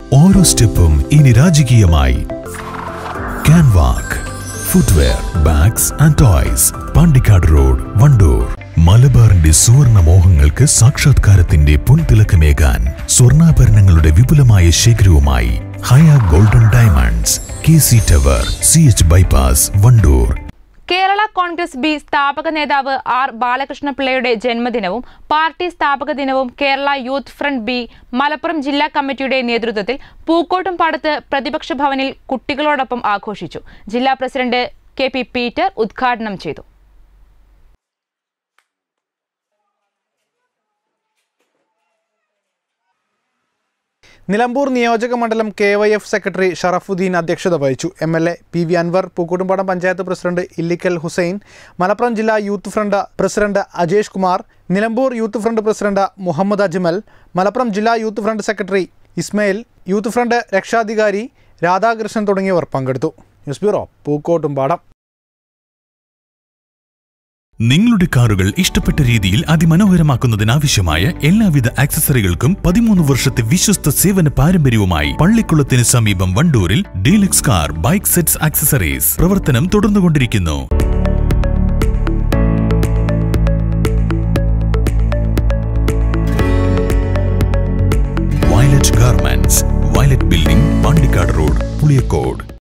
ഓരോ സ്റ്റെപ്പും ഇനി രാജകീയമായി Canwalk footwear bags and toys Pandikkad road Wandoor മലബാറിന്റെ സുവർണ മോഹങ്ങൾക്ക് സാക്ഷാത്കാരത്തിന്റെ പൊൻതിളക്കമേകാൻ സ്വർണ്ണാഭരണങ്ങളുടെ വിപുലമായ ശേഖരവുമായി Haya Golden Diamonds K C tower C H bypass Wandoor Kerala Congress B സ്ഥാപക നേതാവ് ആർ ബാലകൃഷ്ണപിള്ളയുടെ ജന്മദിനവും പാർട്ടി സ്ഥാപക ദിനവും Kerala Youth Front B Malappuram ജില്ലാ കമ്മിറ്റിയുടെ നേതൃത്വത്തിൽ പൂക്കോട്ടും പാടത്ത് പ്രതിപക്ഷ ഭവനിൽ കുട്ടികളോടൊപ്പം ആഘോഷിച്ചു ജില്ലാ പ്രസിഡന്റ് കെ പി പീറ്റർ ഉദ്ഘാടനം ചെയ്തു നിലമ്പൂർ നിയോജക മണ്ഡലം K Y F secretary Sharafuddin അധ്യക്ഷത വഹിച്ചു M L A P V Anwar Pookkottumpadam panchayat president Illikkal Hussain Malappuram ജില്ലാ Youth Front president Ajesh Kumar Nilambur Youth Front president Muhammad Ajmal Malappuram ജില്ലാ Youth Front secretary Ismail Youth Front രക്ഷാധികാരി രാധാകൃഷ്ണൻ തുടങ്ങിയവർ പങ്കെടുത്തു ന്യൂസ് ബ്യൂറോ പൂക്കോട്ടുംപാടം നിങ്ങളുടെ കാറുകൾ ഇഷ്ടപ്പെട്ട രീതിയിൽ അതിമനോഹരമാക്കുന്നതിനാവശ്യമായ എല്ലാവിധ ആക്സസറികൾക്കും പതിമൂന്ന് വർഷത്തെ വിശ്വസ്ത സേവന പാരമ്പര്യവുമായി പള്ളിക്കുളത്തിന് സമീപം വണ്ടൂരിൽ deluxe car bike sets accessories പ്രവർത്തനം തുടർന്നുകൊണ്ടിരിക്കുന്നു violet garments violet building Pandikkad road Puliyakode